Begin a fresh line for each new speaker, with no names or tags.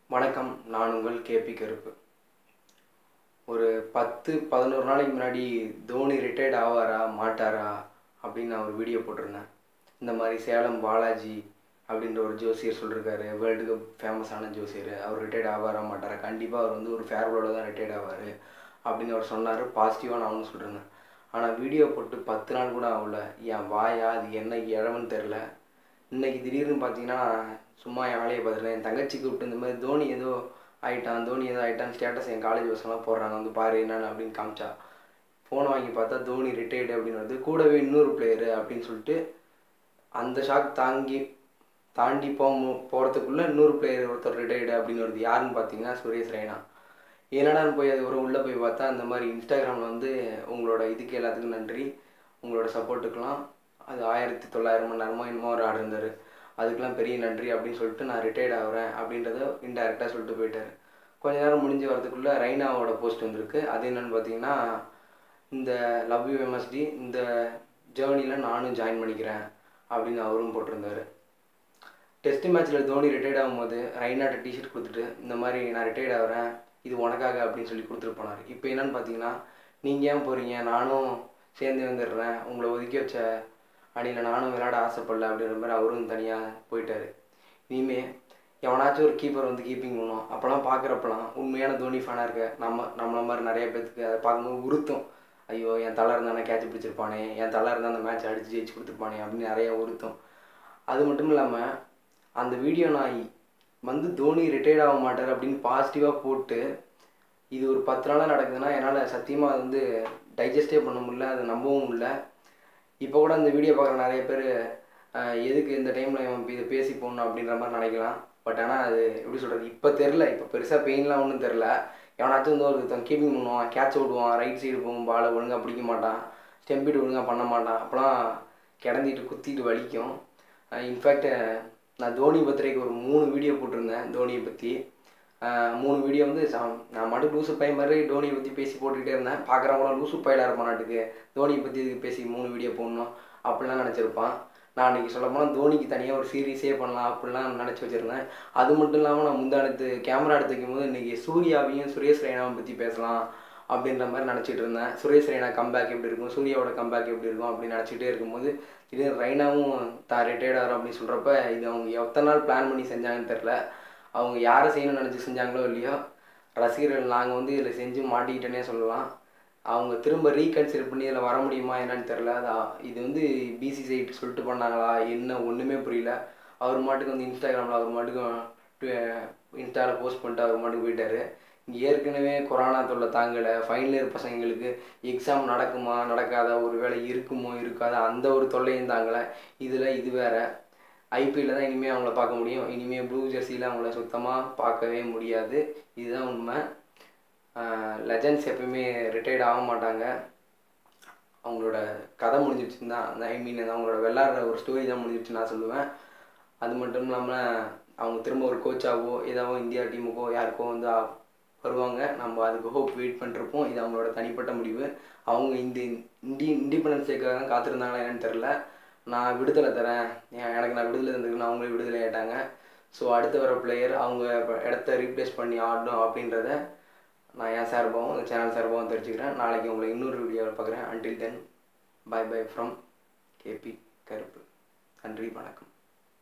வணக்கம் நான் உங்கள் கேபி கருப்பு ஒரு பத்து பதினோரு நாளைக்கு முன்னாடி தோனி ரிட்டையர்ட் ஆவாரா மாட்டாரா அப்படின்னு நான் ஒரு வீடியோ போட்டிருந்தேன் இந்த மாதிரி சேலம் பாலாஜி அப்படின்ற ஒரு ஜோசியர் சொல்லியிருக்காரு வேர்ல்டு கப் ஃபேமஸான ஜோசியர் அவர் ரிட்டையர்ட் ஆவாரா மாட்டாரா கண்டிப்பாக அவர் வந்து ஒரு ஃபேர்வலோட தான் ரிட்டையர்ட் ஆவார் அப்படின்னு அவர் சொன்னார் பாசிட்டிவாக நான் ஒன்று சொல்லியிருந்தேன் ஆனால் வீடியோ போட்டு பத்து நாள் கூட ஆகல என் வாயா அது என்ன இழவுன்னு தெரில இன்னைக்கு திடீர்னு பார்த்தீங்கன்னா சும்மா என் வேலையை பார்த்துருந்தேன் என் தங்கச்சி கூப்பிட்டு இந்த மாதிரி தோனி ஏதோ ஆயிட்டான் தோனி ஏதோ ஆயிட்டான் ஸ்டேட்டஸ் என் காலேஜ் பசங்களாம் போடுறாங்க வந்து பாரு என்னன்னு அப்படின்னு காமிச்சா ஃபோனை வாங்கி பார்த்தா தோனி ரிட்டையர்டு அப்படின்னு வருது கூடவே இன்னொரு பிளேயரு அப்படின்னு சொல்லிட்டு அந்த ஷாக் தாங்கி தாண்டி போ போகிறதுக்குள்ளே இன்னொரு பிளேயர் ஒருத்தர் ரிட்டையர்டு அப்படின்னு வருது யாருன்னு பார்த்தீங்கன்னா சுரேஷ் ரெய்னா என்னடான்னு போய் அது ஒரு உள்ளே போய் பார்த்தா அந்த மாதிரி இன்ஸ்டாகிராமில் வந்து உங்களோட இதுக்கு எல்லாத்துக்கும் நன்றி உங்களோட சப்போர்ட்டுக்கெலாம் அது ஆயிரத்தி தொள்ளாயிரம் மணி நேரமோ என்னமோ ஒரு ஆடு இருந்தார் அதுக்கெலாம் பெரிய நன்றி அப்படின்னு சொல்லிட்டு நான் ரிட்டையர்ட் ஆகிறேன் அப்படின்றத இன்டெரக்டாக சொல்லிட்டு போயிட்டார் கொஞ்ச நேரம் முடிஞ்சு வரதுக்குள்ளே ரைனாவோட போஸ்ட் வந்திருக்கு அது என்னென்னு பார்த்தீங்கன்னா இந்த லவ் யூ எம்எஸ்டி இந்த ஜேர்னியில் நானும் ஜாயின் பண்ணிக்கிறேன் அப்படின்னு அவரும் போட்டிருந்தாரு டெஸ்ட் மேட்ச்சில் தோனி ரிட்டையர்ட் ஆகும்போது ரைனாட்ட டிஷர்ட் கொடுத்துட்டு இந்த மாதிரி நான் ரிட்டையர்ட் ஆகிறேன் இது உனக்காக அப்படின்னு சொல்லி கொடுத்துட்டு போனார் இப்போ என்னன்னு பார்த்தீங்கன்னா நீங்கள் ஏன் போகிறீங்க நானும் சேர்ந்து வந்துடுறேன் உங்களை ஒதுக்கி வச்ச அணியில் நானும் விளையாட ஆசைப்படல அப்படின்ற மாதிரி அவரும் தனியாக போயிட்டார் இனிமே எவனாச்சும் ஒரு கீப்பர் வந்து கீப்பிங் பண்ணுவோம் அப்போல்லாம் பார்க்குறப்பலாம் உண்மையான தோனி ஃபேனாக இருக்க நம்ம நம்மள மாதிரி நிறைய பேத்துக்கு அதை பார்க்கும்போது உறுத்தும் ஐயோ என் தலை இருந்தானே கேட்ச் பிடிச்சிருப்பானே என் தலை இருந்தால் அந்த மேட்ச் அடித்து ஜெயிச்சு கொடுத்துருப்பானே அப்படின்னு நிறைய உறுத்தும் அது மட்டும் இல்லாமல் அந்த வீடியோ நான் வந்து தோனி ரிட்டையர்ட் ஆக மாட்டார் அப்படின்னு பாசிட்டிவாக போட்டு இது ஒரு பத்து நாளாக நடக்குதுன்னா என்னால் சத்தியமாக அது வந்து டைஜஸ்டே பண்ண முடியல அதை நம்பவும் முடியல இப்போ கூட அந்த வீடியோ பார்க்குற நிறைய பேர் எதுக்கு இந்த டைமில் இவன் இதை பேசி போடணும் அப்படின்ற மாதிரி நினைக்கலாம் பட் ஆனால் அது எப்படி சொல்கிறது இப்போ தெரில இப்போ பெருசாக பெயின்லாம் ஒன்றும் தெரில எவனாச்சும் வந்து ஒரு கீப்பிங் பண்ணுவான் கேட்ச் விடுவான் ரைட் சைடு போகும் பாலை ஒழுங்காக பிடிக்க மாட்டான் ஸ்டெம்பிட் ஒழுங்காக பண்ண மாட்டான் அப்போலாம் கிடந்திட்டு குத்திட்டு வலிக்கும் இன்ஃபேக்ட் நான் தோனி பத்திரிக்கு ஒரு மூணு வீடியோ போட்டிருந்தேன் தோனியை பற்றி மூணு வீடியோ வந்து நான் மட்டும் லூசு பையன் மாதிரி தோனியை பற்றி பேசி போட்டுக்கிட்டே இருந்தேன் பார்க்குறவங்களாம் லூசு பையில இருப்பான் நாட்டுக்கு தோனியை பற்றி இதுக்கு பேசி மூணு வீடியோ போடணும் அப்படிலாம் நினச்சிருப்பான் நான் அன்றைக்கி சொல்ல போனால் தோனிக்கு தனியாக ஒரு சீரீஸே பண்ணலாம் அப்படிலாம் நினச்சி வச்சுருந்தேன் அது மட்டும் இல்லாமல் நான் முந்தானத்து கேமரா எடுத்து வைக்கும்போது இன்றைக்கி சூர்யாவையும் சுரேஷ் ரெய்னாவை பற்றி பேசலாம் அப்படின்ற மாதிரி நினச்சிட்டு இருந்தேன் சுரேஷ் ரெய்னா கம்பேக் எப்படி இருக்கும் சூர்யாவோட கம்பேக் எப்படி இருக்கும் அப்படின்னு நினச்சிட்டே இருக்கும்போது இது ரெய்னாவும் தான் ரிட்டையர்ட் ஆகிறோம் அப்படின்னு சொல்கிறப்ப இது அவங்க எத்தனை நாள் பிளான் பண்ணி செஞ்சாங்கன்னு தெரில அவங்க யாரை செய்யணும்னு நினச்சி செஞ்சாங்களோ இல்லையோ ரசிகர்கள் நாங்கள் வந்து இதில் செஞ்சு மாட்டிக்கிட்டேனே சொல்லலாம் அவங்க திரும்ப ரீகன்சிடர் பண்ணி இதில் வர முடியுமா என்னன்னு தெரில அது இது வந்து பிசி சைட் சொல்லிட்டு பண்ணாங்களா என்ன ஒன்றுமே புரியல அவர் மாட்டுக்கு வந்து இன்ஸ்டாகிராமில் அவர் மாட்டுக்கு இன்ஸ்டாவில் போஸ்ட் பண்ணிட்டு அவர் மாட்டுக்கு போயிட்டார் இங்கே ஏற்கனவே கொரோனா தொல்லை தாங்கலை ஃபைனல் இயர் பசங்களுக்கு எக்ஸாம் நடக்குமா நடக்காதா ஒரு வேலை இருக்குமோ இருக்காதா அந்த ஒரு தொல்லையும் தாங்கலை இதில் இது வேறு ஐபிஎல்ல தான் இனிமேல் அவங்கள பார்க்க முடியும் இனிமேல் ப்ளூ ஜெர்சியில் அவங்கள சுத்தமாக பார்க்கவே முடியாது இதுதான் உண்மை லெஜண்ட்ஸ் எப்பயுமே ரிட்டையர்ட் ஆக மாட்டாங்க அவங்களோட கதை முடிஞ்சிடுச்சுன்னு தான் ஐ மீன் அவங்களோட விளாட்ற ஒரு ஸ்டோரி தான் முடிஞ்சிடுச்சுன்னு நான் சொல்லுவேன் அது மட்டும் இல்லாமல் அவங்க திரும்ப ஒரு கோச்சாவோ ஏதாவோ இந்தியா டீமுக்கோ யாருக்கோ வந்து வருவாங்க நம்ம அதுக்கு ஹோப் வெயிட் பண்ணிருப்போம் இது அவங்களோட தனிப்பட்ட முடிவு அவங்க இந்த இண்டி இண்டிபெண்டன்ஸ் டேக்காக தான் காத்திருந்தாங்களா என்னன்னு தெரில நான் விடுதலை தரேன் எனக்கு நான் விடுதலை தந்துருக்கேன் அவங்களே விடுதலை ஆகிட்டாங்க ஸோ அடுத்து வர பிளேயர் அவங்க இடத்த ரீப்ளேஸ் பண்ணி ஆடணும் அப்படின்றத நான் என் சார்பாகவும் இந்த சேனல் சார்பாகவும் தெரிஞ்சுக்கிறேன் நாளைக்கு உங்களை இன்னொரு வீடியோவில் பார்க்குறேன் until then bye bye from KP Karuppu நன்றி வணக்கம்